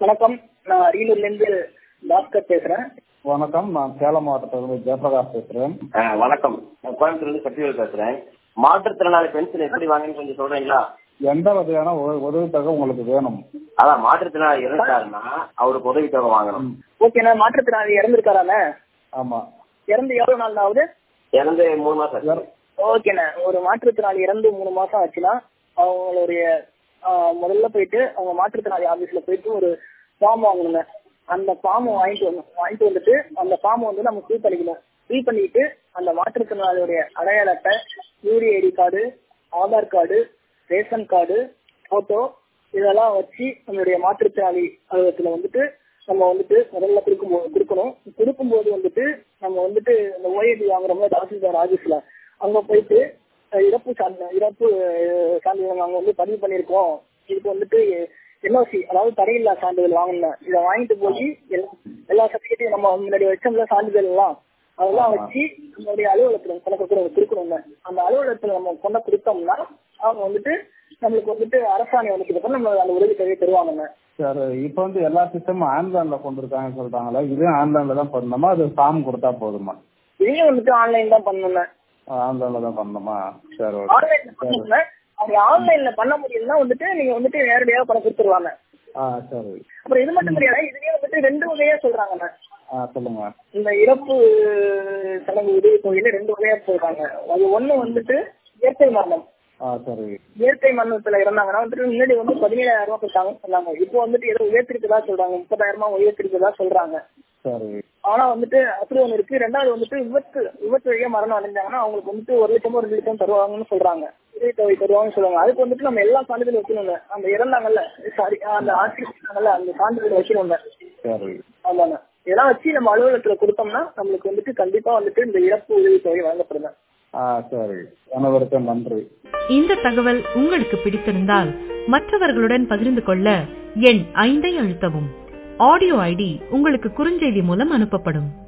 வணக்கம் நான் அரியலூர்ல இருந்து பாஸ்கர் பேசுறேன் வணக்கம் நான் சேலம் மாவட்டத்திலிருந்து ஜெயபிரகாஷ் பேசுறேன் ஆ, வணக்கம் நான் கோயம்புத்தூர்ல இருந்து சக்திவேல் பேசுறேன் மாற்றுத்திறனாளி பென்ஷன் எப்படி வாங்கன்னு கொஞ்சம் சொல்றீங்களா எந்த வகையான உத- உதவித்தொகை உங்களுக்கு வேணும் அதான் மாற்றுத்திறனாளி இறந்துட்டாருன்னா அவருக்கு உதவித்தொகை வாங்கணும் ஓகேண்ணா மாற்றுத்திறனாளி இறந்துருக்காராண்ணே ஆமா இறந்து எவ்வளவு நாள் ஆகுது இறந்து மூணு மாசம் ஆச்சு. வேற- ஓகேண்ணே ஒரு மாற்றுத்திறனாளி இறந்து மூணு மாசம் ஆச்சுன்னா அவங்களுடைய ஆஹ், முதல்ல போயிட்டு அவங்க மாற்றுத்திறனாளி ஆபீஸ்ல போயிட்டு ஒரு ஃபார்ம் வாங்கணுங்க அந்த ஃபார்ம் வாங்கிட்டு வரணும் வாங்கிட்டு வந்துட்டு அந்த ஃபார்ம் வந்து நம்ம ஃபில் பண்ணிக்கணும் ஃபில் பண்ணிட்டு அந்த மாற்றுத்திறனாளியுடைய அடையாள அட்டை யூரி ID card Aadhaar card ration card photo இதெல்லாம் வச்சு நம்மளுடைய மாற்றுத்திறனாளி அலுவலகத்துல வந்துட்டு நம்ம வந்துட்டு முதல்ல கொடுக்கும்போது கொடுக்கணும் கொடுக்கும்போது வந்துட்டு நம்ம வந்துட்டு இந்த ஓஏபி வாங்குறோம்ல தாசில்தார் ஆபீஸ்ல அங்க போயிட்டு அஹ், இறப்பு சான்று இறப்பு அஹ், சான்றிதழ் நாங்க வந்து பதிவு பண்ணியிருக்கோம் இதுக்கு வந்துட்டு என்ஓசி அதாவது தடையில்லா சான்றிதழ் வாங்கணும் இதை வாங்கிட்டு போய் எல்லா- எல்லா சர்டிபிகேட்டையும் நம்ம முன்னாடி வச்சோம்ல சான்றிதழ் எல்லாம் அதெல்லாம் வச்சு நம்மளுடைய அலுவலகத்துல கொண்டு கொடுக்கணும் கொடுக்கணுங்க அந்த அலுவலகத்துல நம்ம கொண்டு கொடுத்தோம்னா அவங்க வந்துட்டு நம்மளுக்கு வந்துட்டு அரசாணை வந்து நம்ம அந்த உதவி தொகையை தருவாங்கங்க சரி இப்போ வந்து எல்லா சிஸ்டமும் ஆன்லைன்ல கொண்டு இருக்காங்கன்னு சொல்றாங்களா இதுவும் ஆன்லைன்ல தான் பண்ணணுமா அது ஃபார்ம் கொடுத்தா போதுமா இதையும் வந்துட்டு ஆன்லைன் தான் பண்ணணுங்க ஆன்லைன்ல தான் பண்ணணுமா சரி ஓகே ஆன்லைன்ல பண்ணணுங்க அப்படி ஆன்லைன்ல பண்ண முடியும்னா வந்துட்டு நீங்க வந்துட்டு நேரடியாக பணம் கொடுத்துருவாங்க ஆ சரி அப்புறம் இது மட்டும் கிடையாது இதுலயே வந்துட்டு ரெண்டு வகையா சொல்றாங்கண்ணே ஆ சொல்லுங்க இந்த இறப்பு சடங்கு உதவி தொகையில ரெண்டு வகையா சொல்றாங்க அது ஒண்ணு வந்துட்டு இயற்கை மரணம் ஆ சரி இயற்கை மரணத்துல இறந்தாங்கன்னா வந்துட்டு முன்னாடி வந்து பதினேழாயிரம் ரூபாய் கொடுத்தாங்கன்னு சொன்னாங்க இப்போ வந்துட்டு ஏதோ உயர்த்திருக்கதா சொல்றாங்க முப்பதாயிரம் ரூபாய் உயர்த்திருக்கதா சொல்றாங்க சரி ஆனா வந்துட்டு அப்படி ஒண்ணு இருக்கு ரெண்டாவது வந்துட்டு விபத்து விபத்து வழியா மரணம் அடைஞ்சாங்கன்னா அவங்களுக்கு வந்துட்டு ஒரு லட்சமோ ரெண்டு லட்சம் தருவாங்கன்னு சொல்றாங்க உதவி தொகை தருவாங்கன்னு சொல்லுவாங்க அதுக்கு வந்துட்டு நம்ம எல்லா சான்றிதழ் வைக்கணுங்க அந்த இறந்தாங்கல்ல சாரி அந்த ஆசிரியர் அந்த சான்றிதழ் வைக்கணுங்க சரி ஆமாங்க இதெல்லாம் வச்சு நம்ம அலுவலகத்துல கொடுத்தோம்னா நம்மளுக்கு வந்துட்டு கண்டிப்பா வந்துட்டு இந்த இறப்பு உதவி தொகை வழங்கப்படுங்க ஆ சரி அனைவருக்கும் நன்றி இந்த தகவல் உங்களுக்கு பிடித்திருந்தால் மற்றவர்களுடன் பகிர்ந்து கொள்ள எண் ஐந்தை அழுத்தவும் ஆடியோ ஐடி உங்களுக்கு குறுஞ்செய்தி மூலம் அனுப்பப்படும்